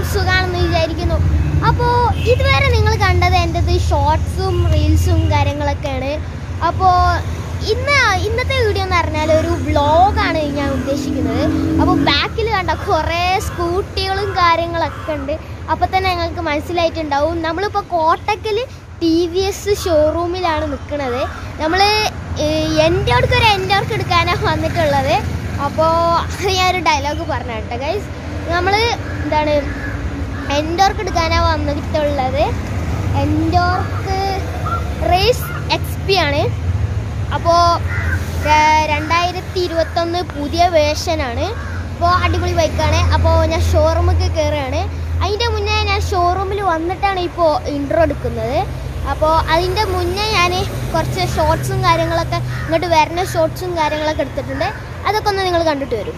സുഖാണെന്ന് വിചാരിക്കുന്നു അപ്പോൾ ഇതുവരെ നിങ്ങൾ കണ്ടത് എൻ്റെത് ഷോർട്സും റീൽസും കാര്യങ്ങളൊക്കെയാണ് അപ്പോൾ ഇന്ന് ഇന്നത്തെ വീഡിയോ എന്ന് പറഞ്ഞാൽ ഒരു വ്ളോഗാണ് ഞാൻ ഉദ്ദേശിക്കുന്നത് അപ്പോൾ ബാക്കിൽ കണ്ട കുറേ സ്കൂട്ടികളും കാര്യങ്ങളൊക്കെ ഉണ്ട് അപ്പോൾ തന്നെ ഞങ്ങൾക്ക് മനസ്സിലായിട്ടുണ്ടാവും നമ്മളിപ്പോൾ കോട്ടക്കൽ ടി വി എസ് ഷോറൂമിലാണ് നിൽക്കുന്നത് നമ്മൾ എൻ്റെ അടുക്ക് ഒരു എൻ്റെ അടുക്ക് എടുക്കാനാണ് വന്നിട്ടുള്ളത് അപ്പോൾ ഞാനൊരു ഡയലോഗ് പറഞ്ഞു കേട്ടോ ഗൈസ് നമ്മൾ എന്താണ് എൻഡോർക്ക് എടുക്കാനാണ് വന്നിട്ടുള്ളത് എൻഡോർക്ക് റേസ് എക്സ് പി ആണ് അപ്പോൾ രണ്ടായിരത്തി ഇരുപത്തൊന്ന് പുതിയ വേർഷനാണ് അപ്പോൾ അടിപൊളി ബൈക്കാണ് അപ്പോൾ ഞാൻ ഷോറൂമൊക്കെ കയറുകയാണ് അതിൻ്റെ മുന്നേ ഞാൻ ഷോറൂമിൽ വന്നിട്ടാണ് ഇപ്പോൾ ഇൻട്രോ എടുക്കുന്നത് അപ്പോൾ അതിൻ്റെ മുന്നേ ഞാൻ കുറച്ച് ഷോർട്സും കാര്യങ്ങളൊക്കെ ഇങ്ങോട്ട് വരുന്ന ഷോർട്സും കാര്യങ്ങളൊക്കെ എടുത്തിട്ടുണ്ട് അതൊക്കെ ഒന്ന് നിങ്ങൾ കണ്ടിട്ട് വരും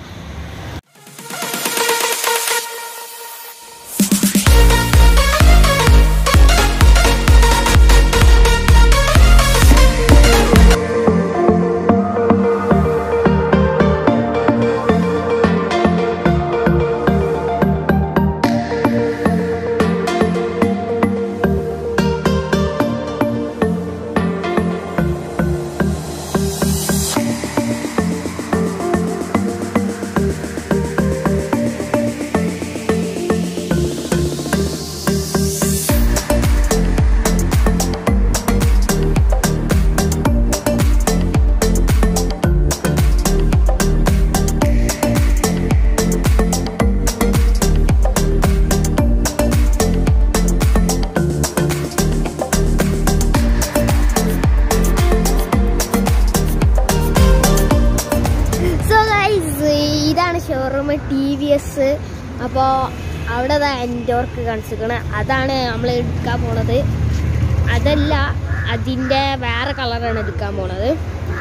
സോ ഗൈസ് ഇതാണ് ഷോറൂം ടി വി എസ് അപ്പോൾ അവിടെ ദാ എൻഡോർക്ക് കാണിച്ചിരിക്കണ അതാണ് നമ്മൾ എടുക്കാൻ പോണത് അതല്ല അതിൻ്റെ വേറെ കളറാണ് എടുക്കാൻ പോണത്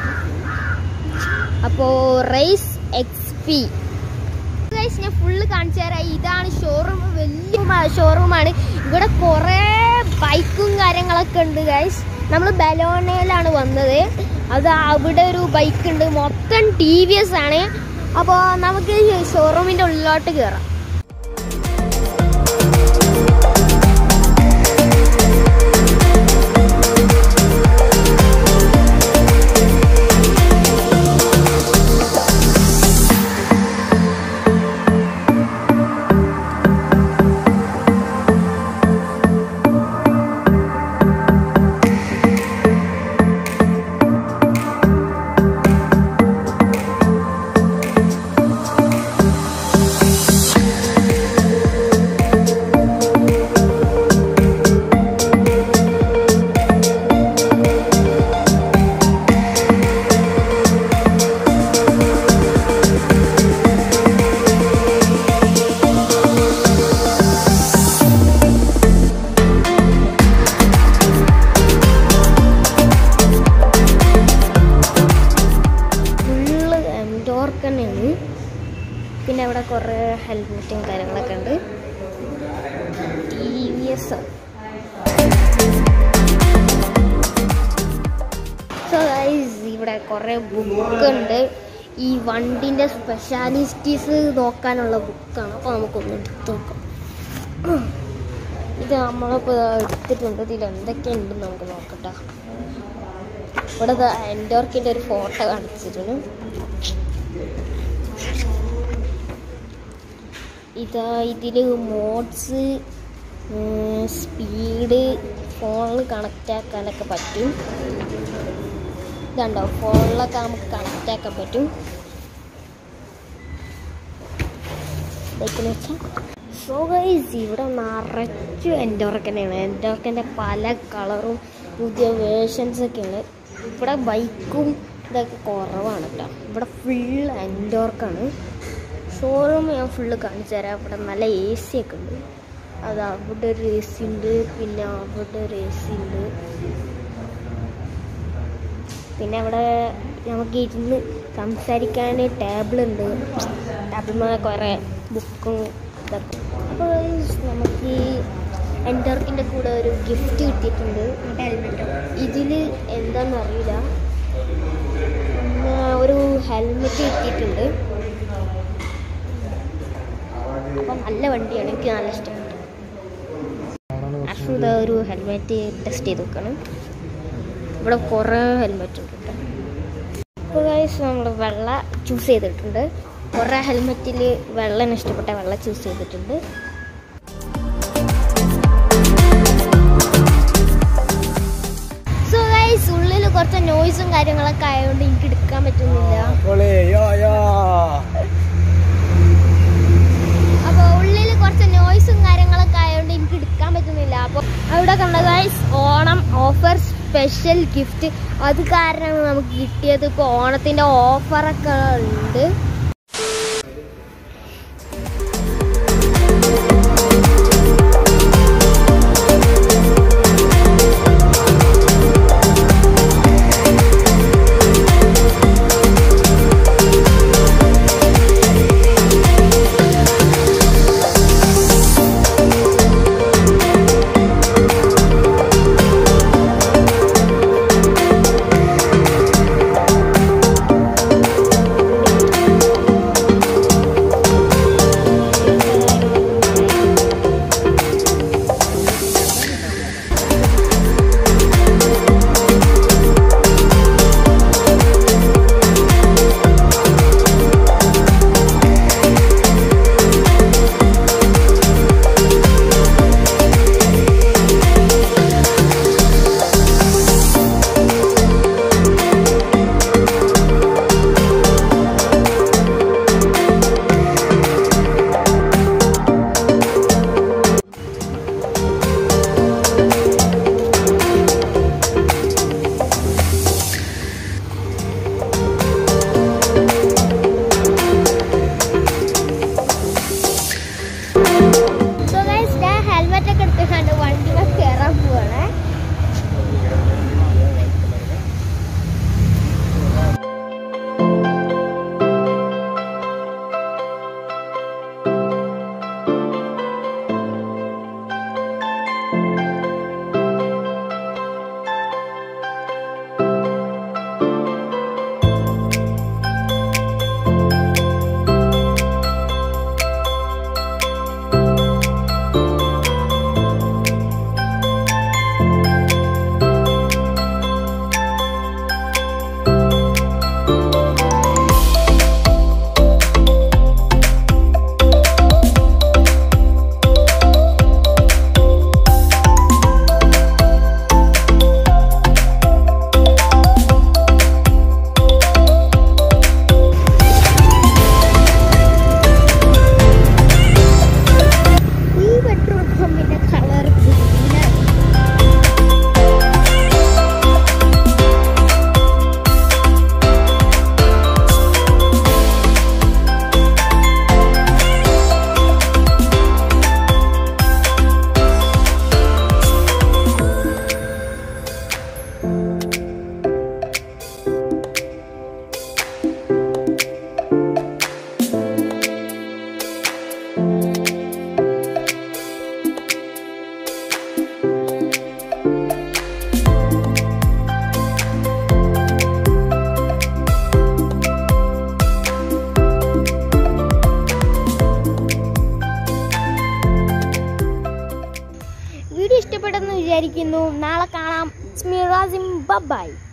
അപ്പോൾ റേസ് എക്സ് പി ഗൈസ് ഞാൻ ഫുള്ള് കാണിച്ചു തരാം ഇതാണ് ഷോറൂം വലിയ ഷോറൂമാണ് ഇവിടെ കുറേ ബൈക്കും കാര്യങ്ങളൊക്കെ ഉണ്ട് ഗൈസ് നമ്മൾ ബലോണയിലാണ് വന്നത് അത് അവിടെ ഒരു ബൈക്ക് ഉണ്ട് മൊത്തം ടി വി എസ് ആണ് അപ്പോൾ നമുക്ക് ഷോറൂമിൻ്റെ ഉള്ളിലോട്ട് കയറാം ഫുള്ള് എൻഡോർക്ക് തന്നെയാണ് പിന്നെ അവിടെ കുറേ ഹെൽമെറ്റും കാര്യങ്ങളൊക്കെ ഉണ്ട് T V S so guys ഇവിടെ കുറേ ബുക്ക് ഉണ്ട് ഈ വണ്ടിൻ്റെ സ്പെഷ്യാലിറ്റീസ് നോക്കാനുള്ള ബുക്കാണ് അപ്പോൾ നമുക്കൊന്ന് എടുത്ത് നോക്കാം ഇത് നമ്മളിപ്പോൾ എടുത്തിട്ടുണ്ട് ഇതിൽ എന്തൊക്കെയുണ്ടെന്ന് നമുക്ക് നോക്കട്ടെ ഇവിടെ എൻഡോർക്കിൻ്റെ ഒരു ഫോട്ടോ കാണിച്ചിട്ടുണ്ട് ഇതാ ഇതിൽ മോഡ്സ് സ്പീഡ് ഫോണിൽ കണക്റ്റ് ആക്കാനൊക്കെ പറ്റും ഇതുണ്ടോ ഫോണിലൊക്കെ നമുക്ക് കണക്റ്റ് ആക്കാൻ പറ്റും ഇതൊക്കെയെന്ന് വെച്ചാൽ സോ ഗൈസ് ഇവിടെ നിറച്ചു എൻഡോർക്കനെയാണ് എൻഡോർക്കൻ്റെ പല കളറും പുതിയ വേർഷൻസ് ഒക്കെയാണ് ഇവിടെ ബൈക്കും ഇതൊക്കെ കുറവാണ് കേട്ടോ ഇവിടെ ഫുൾ എൻഡോർക്കാണ് ഷോറൂം ഞാൻ ഫുള്ള് കാണിച്ചു തരാം ഇവിടെ നല്ല എ സി ഒക്കെ ഉണ്ട് അത് അവിടെ ഒരു എ സി ഉണ്ട് പിന്നെ അവിടെ ഒരു എ സി ഉണ്ട് പിന്നെ അവിടെ നമുക്ക് ഇരുന്ന് സംസാരിക്കാൻ ടേബിൾ ഉണ്ട് ടേബിളിൽ കുറേ ബുക്കും ഇതൊക്കെ അപ്പോൾ നമുക്ക് എൻഡർക്കിൻ്റെ കൂടെ ഒരു ഗിഫ്റ്റ് കിട്ടിയിട്ടുണ്ട് ഇതിൽ എന്താണെന്ന് അറിയില്ല പിന്നെ ഒരു ഹെൽമെറ്റ് കിട്ടിയിട്ടുണ്ട് അപ്പം നല്ല വണ്ടിയാണ് എനിക്ക് നല്ല ഇഷ്ടപ്പെട്ടു അർഷുദ ഒരു ഹെൽമെറ്റ് ടെസ്റ്റ് ചെയ്ത് നോക്കണം ഇവിടെ കുറേ ഹെൽമെറ്റ് ഉണ്ട് കേട്ടോ അപ്പോൾ ഗൈസ് നമ്മൾ വെള്ള ചൂസ് ചെയ്തിട്ടുണ്ട് കുറേ ഹെൽമെറ്റിൽ വെള്ളം ഇഷ്ടപ്പെട്ട വെള്ള ചൂസ് ചെയ്തിട്ടുണ്ട് സോ ഗൈസ് ഉള്ളിൽ കുറച്ച് നോയ്സും കാര്യങ്ങളൊക്കെ ആയതുകൊണ്ട് എനിക്ക് എടുക്കാൻ പറ്റുന്നില്ല അപ്പോൾ ഉള്ളിൽ കുറച്ച് നോയ്സും കാര്യങ്ങളൊക്കെ ആയതുകൊണ്ട് എനിക്ക് എടുക്കാൻ പറ്റുന്നില്ല അപ്പോൾ അവിടെ കണ്ട guys Onam offer special gift അത് കാരണം നമുക്ക് കിട്ടിയത് ഇപ്പോൾ ഓണത്തിൻ്റെ ഓഫറൊക്കെ ഉണ്ട് സോ ഗൈസ് ഞാൻ ഹെൽമെറ്റ് ഒക്കെ എടുത്തിട്ടുണ്ട് വണ്ടിയിൽ കയറാൻ പോവാണ് ഈ പെട്രോൾ പമ്പിന്റെ കളർ വീഡിയോ ഇഷ്ടപ്പെട്ടെന്ന് വിചാരിക്കുന്നു നാളെ കാണാം സ്മിറാസിം ബബായ്